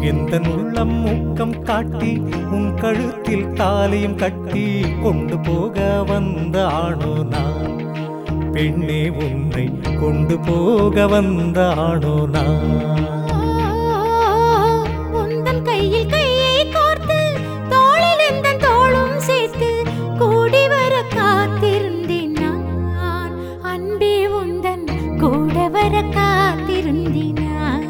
எந்த உள்ளம் மூக்கம் காட்டி உன் கழுத்தில் தாலியும் கட்டி கொண்டு போக வந்த ஆணோ நான் பெண்ணே உன்னை கொண்டு போக வந்த ஆணோ நான் உந்தன் கையில் கையை கோர்த்து தோளில் எந்தன் தோளும் சேர்த்து கூடி வர காத்திருந்தேன் நான் அன்பே உந்தன் கூட வர காத்திருந்தேன் நான்.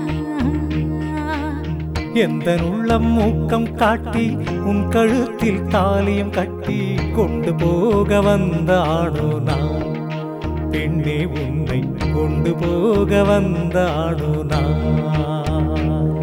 எந்த உள்ளம் மூக்கம் காட்டி உன் கழுத்தில் தாலியும் கட்டி கொண்டு போக வந்த ஆணோ நான் பெண்ணே உன்னை கொண்டு போக வந்த ஆணோ நான்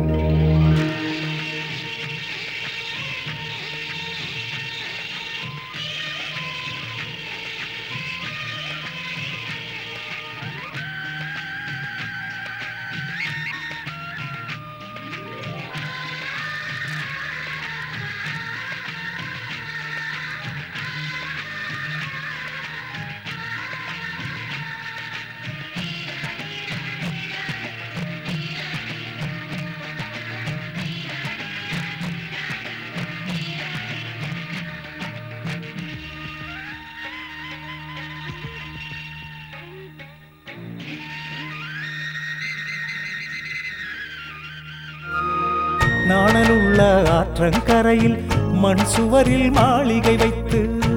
நாணலுள்ள ஆற்றங்கரையில் மண் சுவரில் மாளிகை வைத்து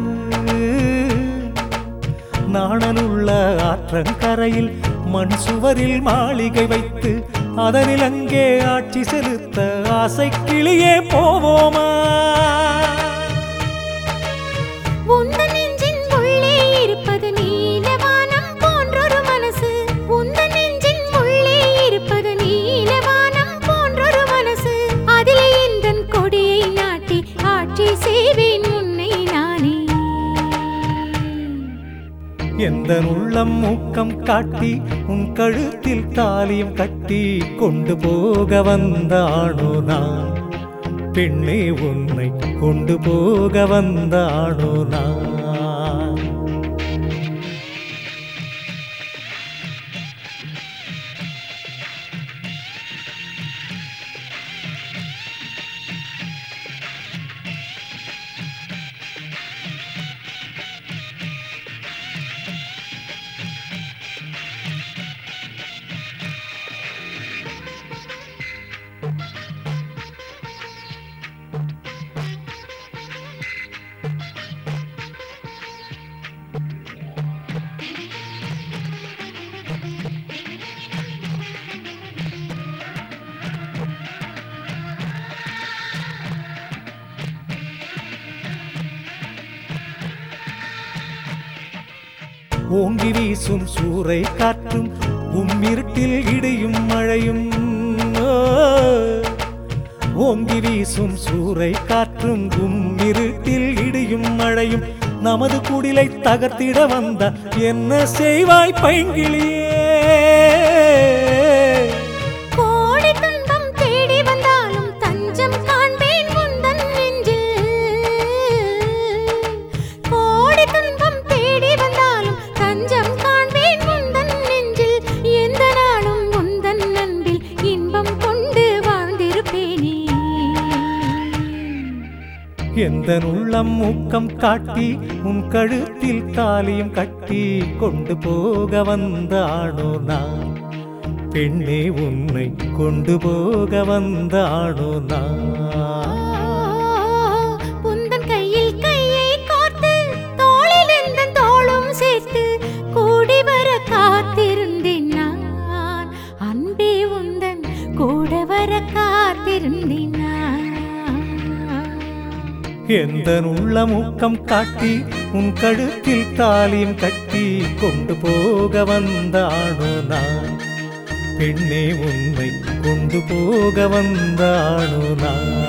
நாணலுள்ள ஆற்றங்கரையில் மண் சுவரில் மாளிகை வைத்து அதனில் அங்கே ஆட்சி செலுத்த ஆசை கிளியே போவோமா உந்தன் நெஞ்சின் உள்ளே இருப்பது நீலவானம் போன்றொரு மனசு உந்தன் நெஞ்சின் உள்ளே இருப்பது நீலவானம் போன்றொரு மனசு அதிலே எந்தன் கொடியை நாட்டி ஆட்சி செய்வேன் உன்னை நானே எந்த உள்ளம் மூக்கம் காட்டி உன் கழுத்தில் தாலியும் கட்டி கொண்டு போக வந்த ஆணோ நான் பெண்ணே உன்னை கொண்டு போக வந்த ஆணோ நான் ஓங்கி வீசும் சூறை காற்றும் உம்மிருட்டில் இடியும் மழையும் ஓ. ஓங்கி வீசும் சூறை காற்றும் உம்மிருட்டில் இடியும் மழையும் நமது குடிலை தகர்த்திட வந்த என்ன செய்வாய் பைங்கிளியே கோடி துன்பம் தேடி வந்தாலும் தஞ்சம் காண்பேன் உந்தன் நெஞ்சில் கோடி துன்பம் தேடி வந்தாலும் தஞ்சம் காண்பேன் உந்தன் நெஞ்சில் எந்த நாளும் உந்தன் அன்பில் இன்பம் கொண்டு வாழ்ந்திருப்பேனே எந்த உள்ளம் மூக்கம் காட்டி உன் கழுத்தில் தாலியும் கட்டி கொண்டு போக வந்த ஆணோ நான் பெண்ணே உன்னை கொண்டு போக வந்த ஆணோ நான் உந்தன் கையில் கையை கோர்த்து தோளில் எந்தன் தோளும் சேர்த்து கூடி வர காத்திருந்தேன் நான் அன்பே உந்தன் கூட வர காத்திருந்தேன் நான் எந்த உள்ள மூக்கம் காட்டி உன் கழுத்தில் தாலியும் கட்டி கொண்டு போக வந்த ஆணோ நான் பெண்ணே உன்னை கொண்டு போக வந்த ஆணோ நான்